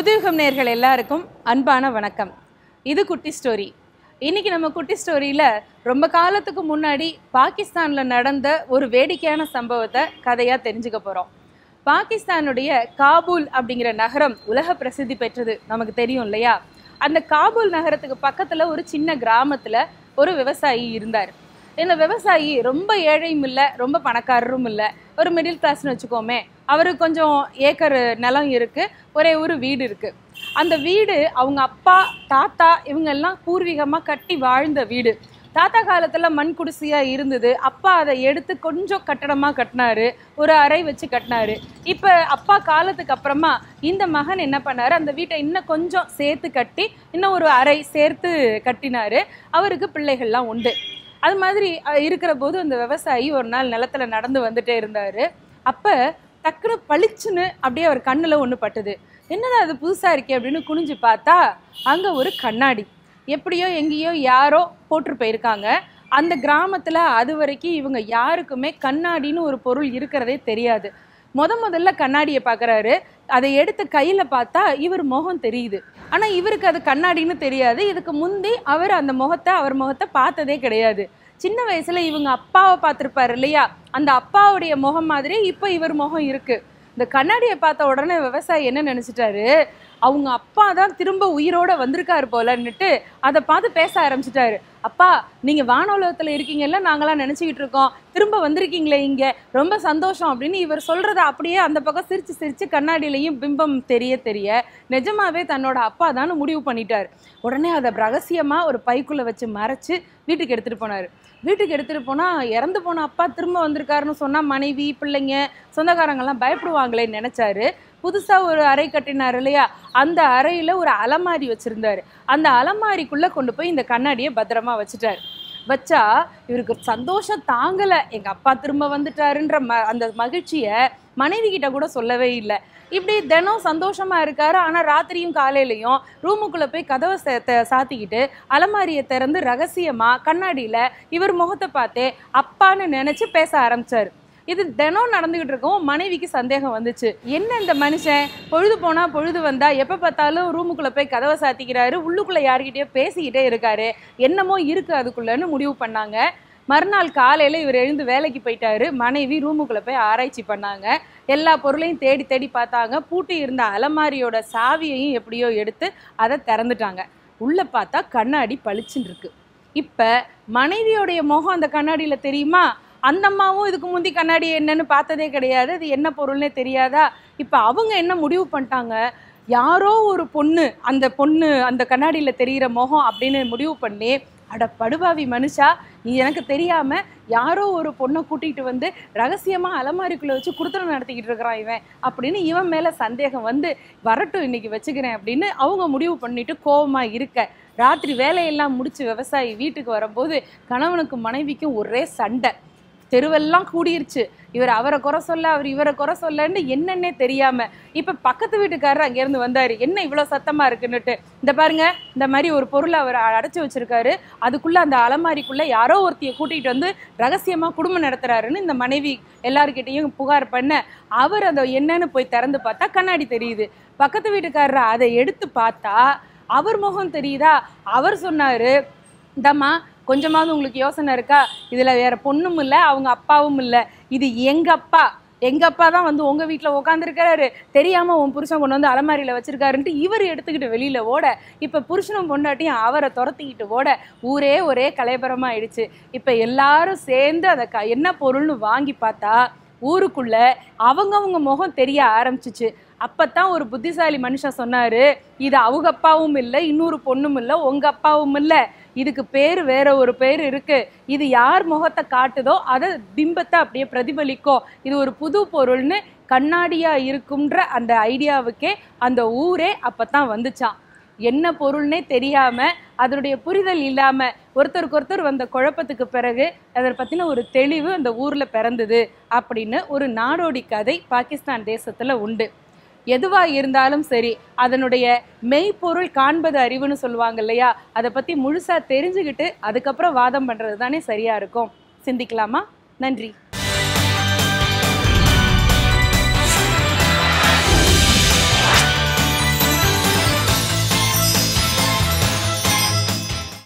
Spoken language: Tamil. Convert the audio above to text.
புதுயுகம் நேர்கள் எல்லாருக்கும் அன்பான வணக்கம் இது குட்டி ஸ்டோரி இன்னைக்கு நம்ம குட்டி ஸ்டோரியில் ரொம்ப காலத்துக்கு முன்னாடி பாகிஸ்தானில் நடந்த ஒரு வேடிக்கையான சம்பவத்தை கதையாக தெரிஞ்சுக்க போகிறோம் பாகிஸ்தானுடைய காபூல் அப்படிங்கிற நகரம் உலக பிரசித்தி பெற்றது நமக்கு தெரியும் இல்லையா அந்த காபூல் நகரத்துக்கு பக்கத்தில் ஒரு சின்ன கிராமத்தில் ஒரு விவசாயி இருந்தார் இந்த விவசாயி ரொம்ப ஏழையும் இல்லை ரொம்ப பணக்காரரும் இல்லை ஒரு மிடில் கிளாஸ்னு வச்சுக்கோமே அவருக்கு கொஞ்சம் ஏக்கர் நிலம் இருக்கு ஒரே ஒரு வீடு இருக்கு அந்த வீடு அவங்க அப்பா தாத்தா இவங்க எல்லாம் பூர்வீகமாக கட்டி வாழ்ந்த வீடு தாத்தா காலத்துல மண் குடிசையா இருந்தது அப்பா அதை எடுத்து கொஞ்சம் கட்டடமா கட்டினாரு ஒரு அறை வச்சு கட்டினாரு இப்ப அப்பா காலத்துக்கு அப்புறமா இந்த மகன் என்ன பண்ணாரு அந்த வீட்டை இன்னும் கொஞ்சம் சேர்த்து கட்டி இன்னும் ஒரு அறை சேர்த்து கட்டினாரு அவருக்கு பிள்ளைகள்லாம் உண்டு அது மாதிரி அஹ், இருக்கிற போது அந்த விவசாயி ஒரு நாள் நிலத்துல நடந்து வந்துட்டே இருந்தாரு அப்ப டக்குனு பளிச்சுன்னு அப்படியே அவர் கண்ணுல ஒண்ணு பட்டுது என்னடா அது புதுசா இருக்கே அப்படின்னு குனிஞ்சு பார்த்தா அங்க ஒரு கண்ணாடி எப்படியோ எங்கேயோ யாரோ போட்டு போயிருக்காங்க அந்த கிராமத்துல அது வரைக்கும் இவங்க யாருக்குமே கண்ணாடின்னு ஒரு பொருள் இருக்கிறதே தெரியாது முத முதல்ல கண்ணாடியை பார்க்கறாரு அதை எடுத்து கையில பார்த்தா இவர் முகம் தெரியுது ஆனா இவருக்கு அது கண்ணாடின்னு தெரியாது இதுக்கு முந்தி அவர் அந்த முகத்தை அவர் முகத்தை பார்த்ததே கிடையாது சின்ன வயசுல இவங்க அப்பாவை பார்த்திருப்பாரு இல்லையா அந்த அப்பாவுடைய முகம் மாதிரி இப்போ இவர் முகம் இருக்கு இந்த கண்ணாடியை பார்த்த உடனே விவசாயி என்ன நினைச்சிட்டாரு அவங்க அப்பா தான் திரும்ப உயிரோட வந்திருக்காரு போலன்னுட்டு அதை பார்த்து பேச ஆரம்பிச்சிட்டாரு அப்பா நீங்க வானோலகத்துல இருக்கீங்கல்ல நாங்களாம் நினைச்சுக்கிட்டு இருக்கோம் திரும்ப வந்திருக்கீங்களே இங்க ரொம்ப சந்தோஷம் அப்படின்னு இவர் சொல்றத அப்படியே அந்த பக்கம் சிரிச்சு சிரிச்சு கண்ணாடியிலையும் பிம்பம் தெரிய தெரிய நிஜமாவே தன்னோட அப்பா தான் முடிவு பண்ணிட்டார் உடனே அதை ரகசியமா ஒரு பைக்குள்ள வச்சு மறைச்சு வீட்டுக்கு எடுத்துட்டு போனாரு வீட்டுக்கு எடுத்துட்டு போனா இறந்து போன அப்பா திரும்ப வந்திருக்காருன்னு சொன்னா மனைவி பிள்ளைங்க சொந்தக்காரங்கெல்லாம் பயப்படுவாங்களேன்னு நினைச்சாரு புதுசா ஒரு அறை கட்டினார் இல்லையா அந்த அறையில ஒரு அலமாரி வச்சிருந்தாரு அந்த அலமாரிக்குள்ள கொண்டு போய் இந்த கண்ணாடியை பத்திரமா வச்சுட்டாரு வச்சா இவருக்கு சந்தோஷம் தாங்கல எங்க அப்பா திரும்ப வந்துட்டாருன்ற ம அந்த மகிழ்ச்சியை மனைவி கிட்ட கூட சொல்லவே இல்லை இப்படி தினம் சந்தோஷமா இருக்காரு ஆனா ராத்திரியும் காலையிலயும் ரூமுக்குள்ள போய் கதவை சே- த- சாத்திக்கிட்டு அலமாரியை திறந்து ரகசியமா கண்ணாடியில இவர் முகத்தை பார்த்தே அப்பான்னு நினைச்சு பேச ஆரம்பிச்சாரு இது தினம் நடந்துகிட்டு இருக்கும் மனைவிக்கு சந்தேகம் வந்துச்சு என்ன இந்த மனுஷன் பொழுது போனா பொழுது வந்தா எப்ப பார்த்தாலும் ரூமுக்குள்ள போய் கதவை சாத்திக்கிறாரு உள்ளுக்குள்ள யார்கிட்டயோ பேசிக்கிட்டே இருக்காரு என்னமோ இருக்கு அதுக்குள்ளன்னு முடிவு பண்ணாங்க மறுநாள் காலையில இவர் எழுந்து வேலைக்கு போயிட்டாரு மனைவி ரூமுக்குள்ள போய் ஆராய்ச்சி பண்ணாங்க எல்லா பொருளையும் தேடி தேடி பார்த்தாங்க பூட்டி இருந்த அலமாரியோட சாவியையும் எப்படியோ எடுத்து அதை திறந்துட்டாங்க உள்ள பார்த்தா கண்ணாடி பளிச்சுன்னு இருக்கு இப்ப மனைவியோடைய முகம் அந்த கண்ணாடியில தெரியுமா அந்த அம்மாவும் இதுக்கு முந்தி கண்ணாடி என்னன்னு பார்த்ததே கிடையாது அது என்ன பொருள்னே தெரியாதா இப்ப அவங்க என்ன முடிவு பண்ணிட்டாங்க யாரோ ஒரு பொண்ணு அந்த பொண்ணு அந்த கண்ணாடியில தெரியிற முகம் அப்படின்னு முடிவு பண்ணி அட படுபாவி மனுஷா நீ எனக்கு தெரியாம யாரோ ஒரு பொண்ணை கூட்டிகிட்டு வந்து ரகசியமா அலமாரிக்குள்ள வச்சு குடுத்தனம் நடத்திக்கிட்டு இருக்கிறான் இவன் அப்படின்னு இவன் மேல சந்தேகம் வந்து வரட்டும் இன்னைக்கு வச்சுக்கிறேன் அப்படின்னு அவங்க முடிவு பண்ணிட்டு கோவமா இருக்க ராத்திரி வேலையெல்லாம் முடிச்சு விவசாயி வீட்டுக்கு வரும்போது கணவனுக்கும் மனைவிக்கும் ஒரே சண்டை தெருவெல்லாம் கூடிருச்சு இவர் அவரை குறை சொல்ல அவர் இவரை குறை சொல்லன்னு என்னன்னே தெரியாம இப்ப பக்கத்து வீட்டுக்காரர் அங்கேருந்து வந்தாரு என்ன இவ்வளவு சத்தமா இருக்குன்னுட்டு இந்த பாருங்க இந்த மாதிரி ஒரு பொருளை அவர் அடைச்சு வச்சிருக்காரு அதுக்குள்ள அந்த அலமாரிக்குள்ள யாரோ ஒருத்திய கூட்டிட்டு வந்து ரகசியமா குடும்பம் நடத்துறாருன்னு இந்த மனைவி எல்லார்கிட்டயும் புகார் பண்ண அவர் அதை என்னன்னு போய் திறந்து பார்த்தா கண்ணாடி தெரியுது பக்கத்து வீட்டுக்காரர் அதை எடுத்து பார்த்தா அவர் முகம் தெரியுதா அவர் சொன்னாரு இந்தம்மா கொஞ்சமாவது உங்களுக்கு யோசனை இருக்கா இதுல வேற பொண்ணும் இல்ல அவங்க அப்பாவும் இல்ல இது எங்க அப்பா எங்க அப்பா தான் வந்து உங்க வீட்டுல உட்காந்துருக்கிறாரு தெரியாம உன் புருஷன் கொண்டு வந்து அலமாரியில வச்சிருக்காருன்ட்டு இவர் எடுத்துக்கிட்டு வெளியில ஓட இப்ப புருஷனும் பொண்டாட்டியும் அவரை துரத்திக்கிட்டு ஓட ஊரே ஒரே கலைபரமா ஆயிடுச்சு இப்ப எல்லாரும் சேர்ந்து அதை க- என்ன பொருள்னு வாங்கி பார்த்தா ஊருக்குள்ள அவங்கவங்க முகம் தெரிய ஆரம்பிச்சிச்சு அப்பதான் ஒரு புத்திசாலி மனுஷன் சொன்னாரு இது அவங்க அப்பாவும் இல்லை இன்னொரு பொண்ணும் இல்லை உங்க அப்பாவும் இல்லை இதுக்கு பேர் வேற ஒரு பேர் இருக்கு இது யார் முகத்தை காட்டுதோ அதை பிம்பத்தை அப்படியே பிரதிபலிக்கும் இது ஒரு புது பொருள்னு கண்ணாடியா இருக்கும்ன்ற அந்த ஐடியாவுக்கே அந்த ஊரே அப்பதான் வந்துச்சான் என்ன பொருள்னே தெரியாம அதனுடைய புரிதல் இல்லாம ஒருத்தருக்கு ஒருத்தர் வந்த குழப்பத்துக்கு பிறகு அதை பத்தின ஒரு தெளிவு அந்த ஊர்ல பிறந்தது அப்படின்னு ஒரு நாடோடி கதை பாகிஸ்தான் தேசத்துல உண்டு எதுவா இருந்தாலும் சரி அதனுடைய மெய்ப்பொருள் காண்பது அறிவுன்னு சொல்லுவாங்க இல்லையா அதை பத்தி முழுசா தெரிஞ்சுக்கிட்டு அதுக்கப்புறம் வாதம் பண்றது தானே சரியா இருக்கும் சிந்திக்கலாமா நன்றி